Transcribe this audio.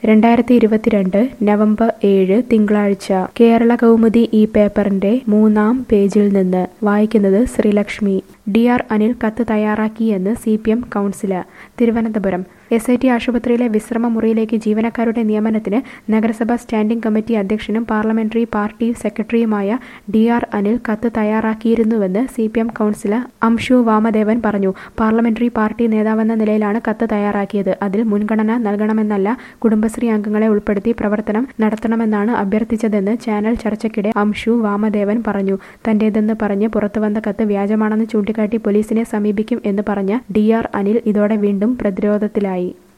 രണ്ടായിരത്തി ഇരുപത്തിരണ്ട് നവംബർ ഏഴ് തിങ്കളാഴ്ച കേരള കൗമുദി ഈ പേപ്പറിന്റെ മൂന്നാം പേജിൽ നിന്ന് വായിക്കുന്നത് ശ്രീലക്ഷ്മി ഡി ആർ അനിൽ കത്ത് തയ്യാറാക്കിയെന്ന് C P M councillor Thiruvananthapuram S I T ആശുപത്രിയിലെ വിശ്രമ മുറിയിലേക്ക് ജീവനക്കാരുടെ നിയമനത്തിന് നഗരസഭാ സ്റ്റാൻഡിംഗ് കമ്മിറ്റി അധ്യക്ഷനും പാർലമെന്ററി പാർട്ടി സെക്രട്ടറിയുമായ ഡി ആർ അനിൽ കത്ത് തയ്യാറാക്കിയിരുന്നുവെന്ന് C P M councillor Amshu Vamadevan പറഞ്ഞു പാർലമെന്ററി പാർട്ടി നേതാവെന്ന നിലയിലാണ് കത്ത് തയ്യാറാക്കിയത് അതിൽ മുൻഗണന നൽകണമെന്നല്ല കുടുംബശ്രീ അംഗങ്ങളെ ഉൾപ്പെടുത്തി പ്രവർത്തനം നടത്തണമെന്നാണ് അഭ്യർത്ഥിച്ചതെന്ന് ചാനൽ ചർച്ചയ്ക്കിടെ അംഷു വാമദേവൻ പറഞ്ഞു തന്റേതെന്ന് പറഞ്ഞ് പുറത്തുവന്ന കത്ത് വ്യാജമാണെന്ന് ചൂണ്ടിക്കാട്ടി പോലീസിനെ സമീപിക്കും എന്ന് പറഞ്ഞ ഡി ആർ അനിൽ ഇതോടെ വീണ്ടും പ്രതിരോധത്തിലായി